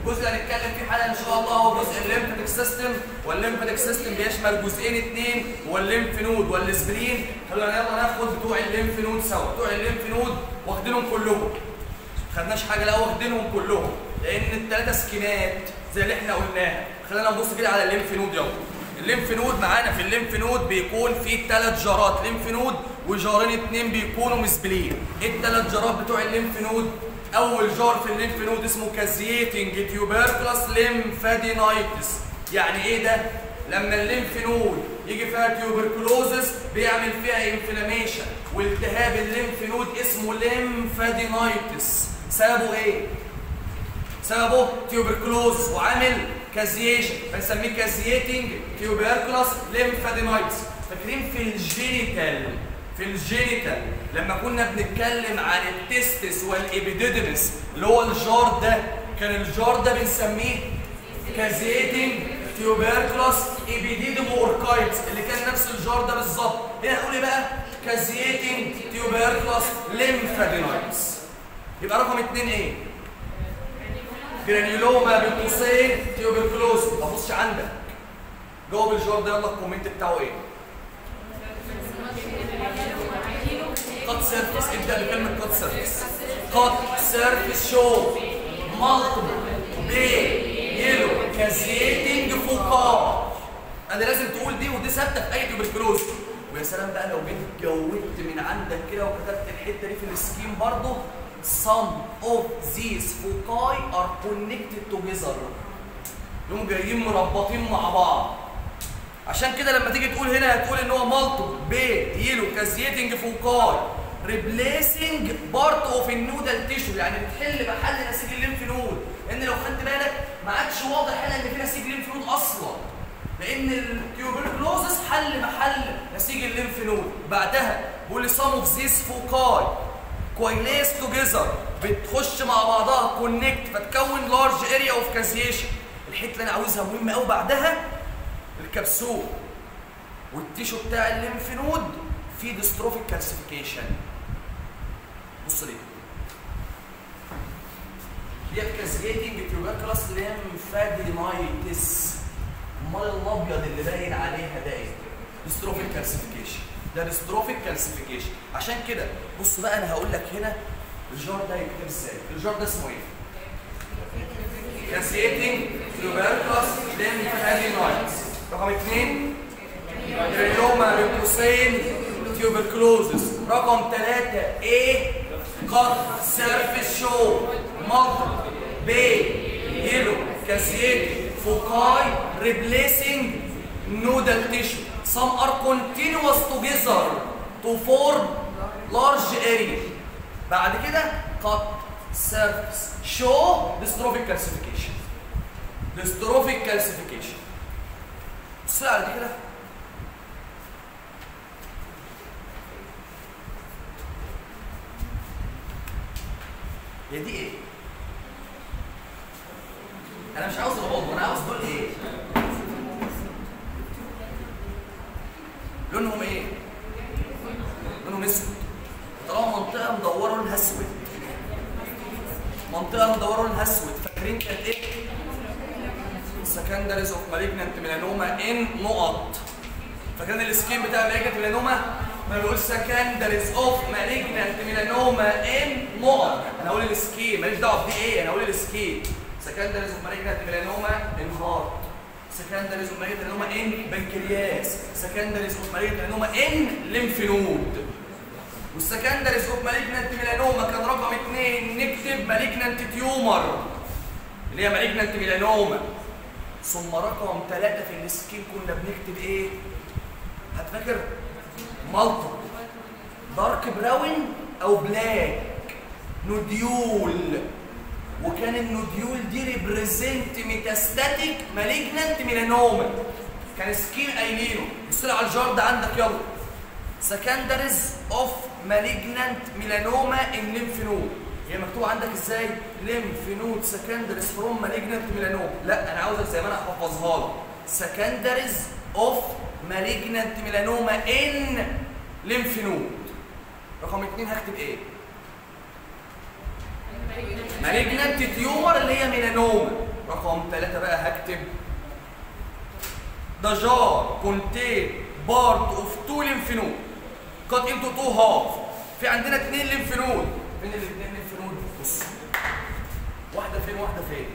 الجزء اللي هنتكلم فيه حالا ان شاء الله هو جزء الليمفاتيك سيستم والليمفاتيك سيستم بيشمل جزئين اثنين هو الليمف نود والسبرين خلونا يلا ناخد بتوع الليمف نود سوا بتوع الليمف نود واخدينهم كلهم ما خدناش حاجه لا واخدينهم كلهم لان الثلاثه سكينات زي اللي احنا قلناها خلينا نبص كده على الليمف نود يلا الليمف نود معانا في الليمف نود بيكون فيه ثلاث جارات ليمف نود وجارين اتنين بيكونوا مسبلين ايه الثلاث جارات بتوع الليمف نود اول جار في الليمف نود اسمه كازيتنج تيوبركلس ليمفادينايتس يعني ايه ده لما الليمف نود يجي فيها تيوبركلوزس بيعمل فيها انفلاميشن والتهاب الليمف نود اسمه ليمفادينايتس سببه ايه سببه تيوبركلوز وعامل كازيشن فنسميه كازيتنج تيوبركلس ليمفادينايتس فاكرين في الجينيتال في الجينيتال لما كنا بنتكلم عن التستس والابيديدمس اللي هو الجار ده كان الجار ده بنسميه كازيتنج تيوبركلس ابيديدم اوركايتس اللي كان نفس الجار ده بالظبط هنا نقول ايه بقى كازيتنج تيوبركلس ليمفادينايتس يبقى رقم اتنين ايه جرانيولوما بين قوسين تيوبركلوز ما تبصش عندك جاوب الجواب ده يلا الكومنت بتاعه ايه قد سيرفيس ابدا بكلمه قد سيرفيس قد سيرفيس شو مالتيبل بي يلو كازيتنج فوقار انا لازم تقول دي ودي ثابته في اي تيوبركلوز ويا سلام بقى لو جيت جودت من عندك كده وكتبت الحته دي في السكيم برضه some of these foci are connected together يوم جايين مربطين مع بعض عشان كده لما تيجي تقول هنا هتقول ان هو مالتو بي يلو كازيتنج فوكاي ريبليسنج بارت اوف النودال تيشو يعني بتحل محل نسيج الليمف نود لان لو خدت بالك ما عادش واضح هنا ان في نسيج ليمف نود اصلا لان التيوبركلوزس حل محل نسيج الليمف نود بعدها بيقول لي سام اوف ذيس فوكاي كويليس توجذر بتخش مع بعضها كونكت فتكون لارج اريا اوف كازيشن الحته اللي انا عاوزها مهمه قوي بعدها الكبسول والتيشو بتاع الليمف نود فيه ديستروفيك كالسيفيكيشن بص ليه دي كاسجيتنج تيوبركلس ليمفادينايتس امال الابيض اللي باين عليها ده ايه ديستروفيك كالسيفيكيشن ده ديستروفيك كالسيفيكيشن عشان كده بص بقى انا هقول لك هنا الجار ده يكتب ازاي الجار ده اسمه ايه كاسيتنج تيوبركلس ليمفادينايتس رقم اثنين جريلوما ليوكوسين تيوبركلوزس رقم ثلاثة ايه قط سيرفيس شو مالتي بي يلو كاسيتنج فوكاي ريبليسنج nodal tissue. Some are continuous together to form large area. بعد كده cut surface show dystrophic calcification. dystrophic calcification. بص على دي كده هي دي ايه؟ انا مش عاوز العضو انا عاوز دول ايه؟ لونهم ايه؟ لونهم اسود طالما منطقه مدوره لونها اسود منطقه مدوره لونها اسود فاكرين كانت ايه؟ سكندريز اوف مالجنانت ميلانوما ان نقط فكان السكيم بتاع مالجنانت ميلانوما ما بيقولش سكندريز اوف مالجنانت ميلانوما ان نقط انا هقول السكيم ماليش دعوه بدي ايه انا هقول السكيم سكندريز اوف مالجنانت ميلانوما ان هارت سكندريز اوف مالجنانت ميلانوما ان بنكرياس سكندريز اوف مالجنانت ميلانوما ان ليمف نود والسكندريز اوف مالجنانت ميلانوما كان رقم اثنين نكتب مالجنانت تيومر اللي هي مالجنانت ميلانوما ثم رقم ثلاثة في السكين كنا بنكتب ايه؟ هتفكر مالتو دارك براون او بلاك نوديول وكان النوديول دي ريبريزنت ميتاستاتيك مالجنانت ميلانوما كان سكين قايلينه بص لي على الجار ده عندك يلا سكندريز اوف مالجنانت ميلانوما ان ليمف نود هي مكتوبه عندك ازاي ليمف نود سكندريز فروم مالجنانت ميلانوما لا انا عاوزك زي ما انا احفظها لك سكندريز اوف مالجنانت ميلانوما ان ليمف نود رقم اثنين هكتب ايه مالجنانت تيومر اللي هي ميلانوما رقم ثلاثة بقى هكتب The jar contain part of two lymph node cut into two half في عندنا اثنين lymph node فين الاثنين lymph node بص واحدة فين واحدة فين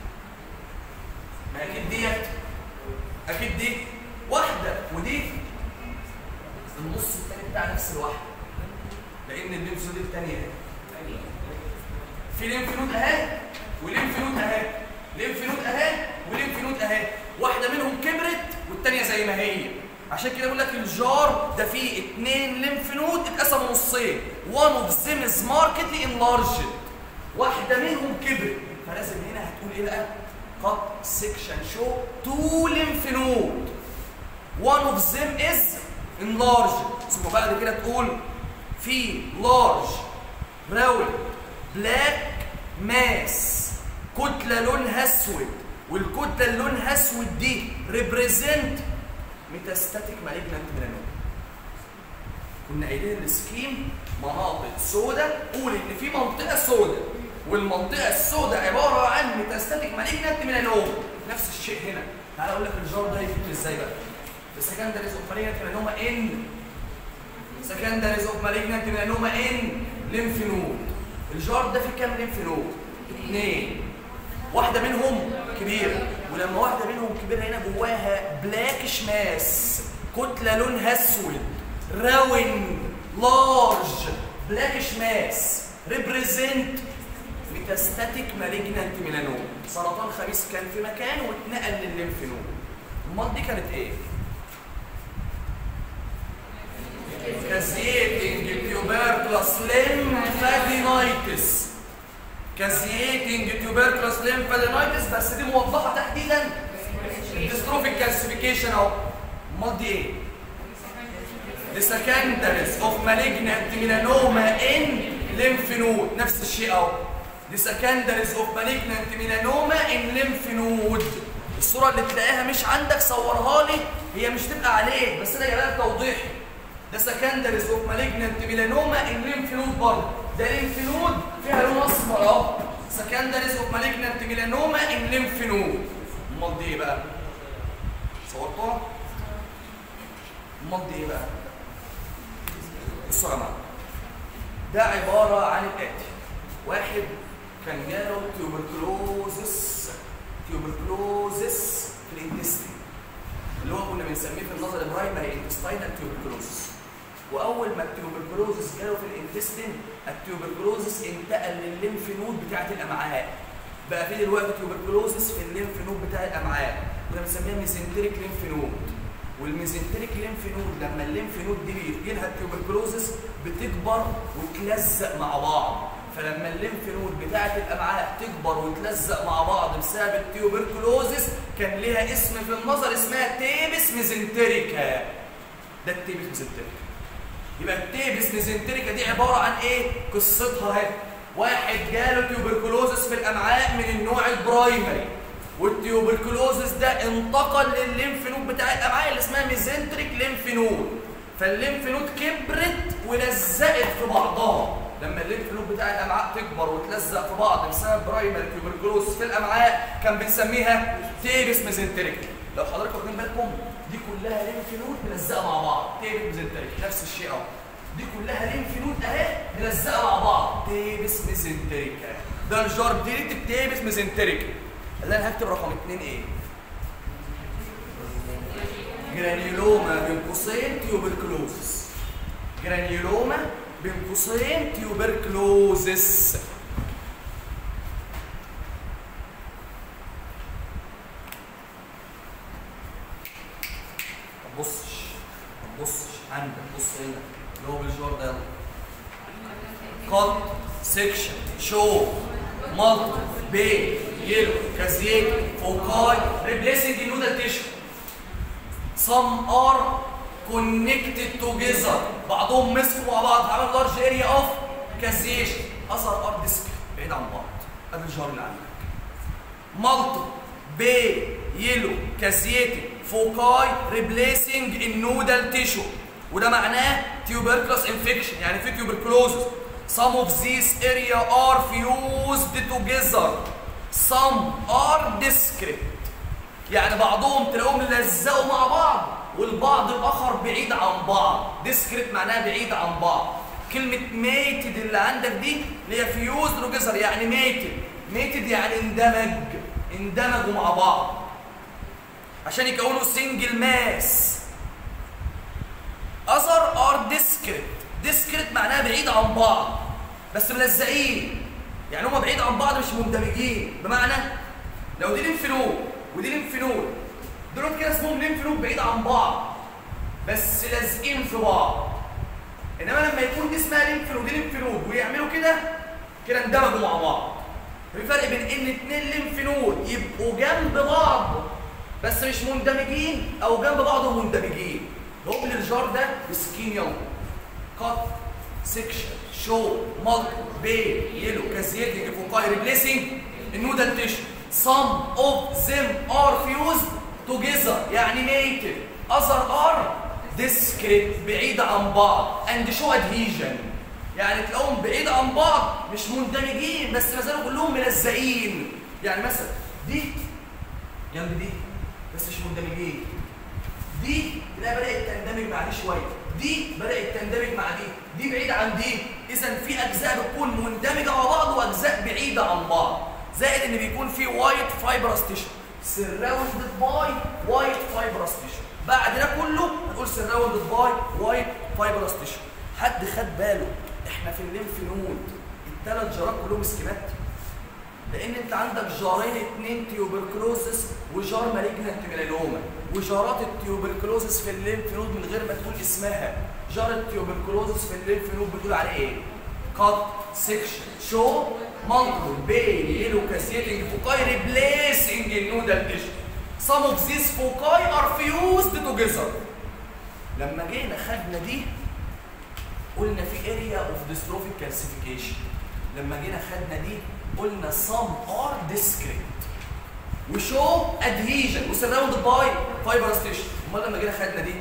ما اكيد ديت اكيد دي واحدة ودي النص الثاني بتاع نفس الواحدة لان الليمف نود الثانية اهي في ليمف نود اهي وليمف نود اهي ليمف نود اهي وليمف نود اهي واحدة منهم كبرت والثانية زي ما هي عشان كده بقول لك الجار ده فيه اثنين ليمف نود اتقسموا نصين one of them is markedly enlarged واحدة منهم كبرت فلازم هنا هتقول ايه بقى cut section show two lymph node one of them is enlarged ثم بعد كده تقول في large round black mass كتلة لونها اسود والكتلة اللي لونها اسود دي represent metastatic malignant melanoma كنا قايلين السكيم مناطق سوداء قول ان في منطقة سوداء والمنطقة السوداء عبارة عن ميتاستاتيك مالجنت ميلانوما نفس الشيء هنا تعالى اقول لك الجار ده يفوت ازاي بقى السكندريز اوف مالجنت ميلانوما ان سكندريز اوف مالجنت ميلانوما ان ليمف نود الجار ده فيه كام ليمف نود؟ اثنين واحدة منهم كبيرة ولما واحدة منهم كبيرة هنا جواها بلاكش ماس كتلة لونها اسود راون لارج بلاكش ماس ريبريزنت ميتاستاتيك مالجنانت ميلانوم سرطان خبيث كان في مكان واتنقل للليمف نود امال دي كانت ايه؟ كازيتنج تيوبركلس ليمفادينايتس كازيتنج تيوبركلس ليمفادينايتس بس دي موضحه تحديدا الديستروفيك كالسيفيكيشن اهو امال دي ايه؟ The secondaries of malignant melanoma in lymph node نفس الشيء اهو The secondaries of malignant melanoma in lymph node الصورة اللي تلاقيها مش عندك صورها لي هي مش تبقى عليك بس انا جايبها لك توضيح ده secondaries of malignant melanoma in lymph node برضه ده lymph node فيها لون اسمر اهو secondaries of malignant melanoma in lymph node امال دي ايه بقى؟ صورتها؟ امال دي ايه بقى؟ بصوا يا جماعه ده عباره عن الاتي واحد كان جاله تيوبركلوزس تيوبركلوزس في الانتستين اللي هو كنا بنسميه في النظر البرايمري انتستينال تيوبركلوزس واول ما التيوبركلوزس جاله في الانتستين التيوبركلوزس انتقل للليمف نود بتاعه الامعاء بقى في دلوقتي تيوبركلوزس في الليمف نود بتاع الامعاء كنا بنسميها ميزنتريك ليمف نود والميزنتريك ليمف نود لما الليمف نود دي بيجي لها التيوبركلوزس بتكبر وتلزق مع بعض فلما الليمف نود بتاعه الامعاء تكبر وتلزق مع بعض بسبب التيوبركلوزس كان ليها اسم في النظر اسمها تيبس ميزنتريكا ده التيبس ميزنتريكا يبقى التيبس ميزنتريكا دي عباره عن ايه قصتها اهي واحد جاله تيوبركلوزس في الامعاء من النوع البرايمري والتيوبركلوزس ده انتقل للليمف نود بتاع الامعاء اللي اسمها ميزنتريك ليمف نود فالليمف نود كبرت ولزقت في بعضها لما الليمف نود بتاع الامعاء تكبر وتلزق في بعض بسبب برايمري تيوبركلوزس في الامعاء كان بنسميها تيبس ميزنتريك لو حضراتكم واخدين بالكم دي كلها ليمف نود ملزقه مع بعض تيبس ميزنتريك نفس الشيء اهو دي كلها ليمف نود اهي ملزقه مع بعض تيبس ميزنتريك ده الجار دي تيبس ميزنتريك اللي انا هكتب رقم اثنين ايه؟ جرانيولوما بين قوسين تيوبركلوزس جرانيولوما بين قوسين تيوبركلوزس ما تبصش ما تبصش عندك بص هنا اللي هو بالجوار ده قط سيكشن شو مالت بي يلو كازيك فوكاي ريبليسنج النودال تيشو some are connected together بعضهم مسكوا مع بعض عمل لارج اريا اوف كازيشن اثر ار ديسك بعيد عن بعض ادي الجار اللي عندك مالتو بي يلو كازيتي فوكاي ريبليسنج النودال تيشو وده معناه تيوبركلوس انفكشن يعني في تيوبركلوزس some of these area are fused together some are discrete يعني بعضهم تلاقوهم لزقوا مع بعض والبعض الاخر بعيد عن بعض discrete معناها بعيد عن بعض كلمة mated اللي عندك دي اللي هي fused together يعني mated mated يعني اندمج اندمجوا مع بعض عشان يكونوا سنجل ماس other are discrete discrete معناها بعيد عن بعض بس ملزقين يعني هما بعيد عن بعض مش مندمجين بمعنى لو دي ليمف نود ودي ليمف نود دول كده اسمهم ليمف نود بعيد عن بعض بس لازقين في بعض انما لما يكون دي اسمها ليمف نود ودي ليمف نود ويعملوا كده كده اندمجوا مع بعض في فرق بين ان اتنين ليمف نود يبقوا جنب بعض بس مش مندمجين او جنب بعض ومندمجين هو الجار ده بسكين يلا كات سيكشن شو مالت بي يلو كازيتنج فوقاي ريبليسنج النودال تيشو some of them are fused together يعني mated other are discrete بعيدة عن بعض and show adhesion يعني تلاقوهم بعيد عن بعض مش مندمجين بس ما زالوا كلهم ملزقين يعني مثلا دي جنب دي بس مش مندمجين دي تلاقي بدات تندمج مع دي شويه دي بدات تندمج مع دي دي بعيده عن دي اذا في اجزاء بتكون مندمجه مع بعض واجزاء بعيده عن بعض زائد ان بيكون في وايت فايبرس تيشو سراوندد باي وايت فايبرس تيشو بعد ده كله هنقول سراوندد باي وايت فايبرس تيشو حد خد باله احنا في الليمف نود الثلاث جارات كلهم سكيمات لان انت عندك جارين اتنين تيوبركلوزس وجار مالجنت ميلانوما وجارات التيوبركلوزس في الليمف نود من غير ما تقول اسمها جار التيوبركلوزس في الليمف نود بتقول عليه ايه كات سيكشن شو مالتيبل بين يلو كاسيتنج فوكاي ريبليسنج النودال تيشو some of these foci are fused together لما جينا خدنا دي قلنا في area of dystrophic calcification لما جينا خدنا دي قلنا some are discrete وشو adhesion وسراوند باي fibrous tissue امال لما جينا خدنا دي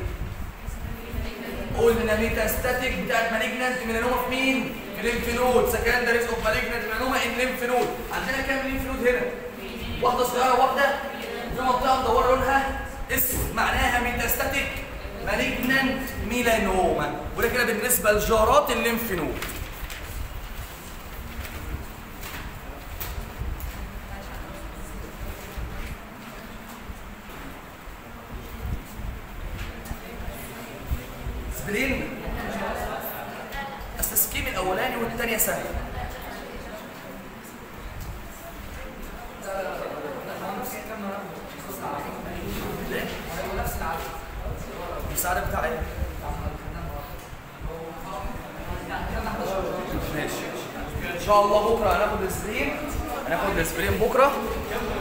قلنا ميتاستاتيك بتاعت مالجنانت ميلانوما في مين؟ في الليمف نود سكندريز اوف مالجنانت ميلانوما ان ليمف نود عندنا كام ليمف نود هنا؟ واحده صغيره واحده في منطقه مدوره لونها اسود معناها ميتاستاتيك مالجنانت ميلانوما وده كده بالنسبه لجارات الليمف نود سبرين التسكيم الاولاني والثانيه سهله ليه؟ المساعده بتاعي ماشي ان شاء الله بكره هناخد الاسبرين هناخد الاسبرين بكره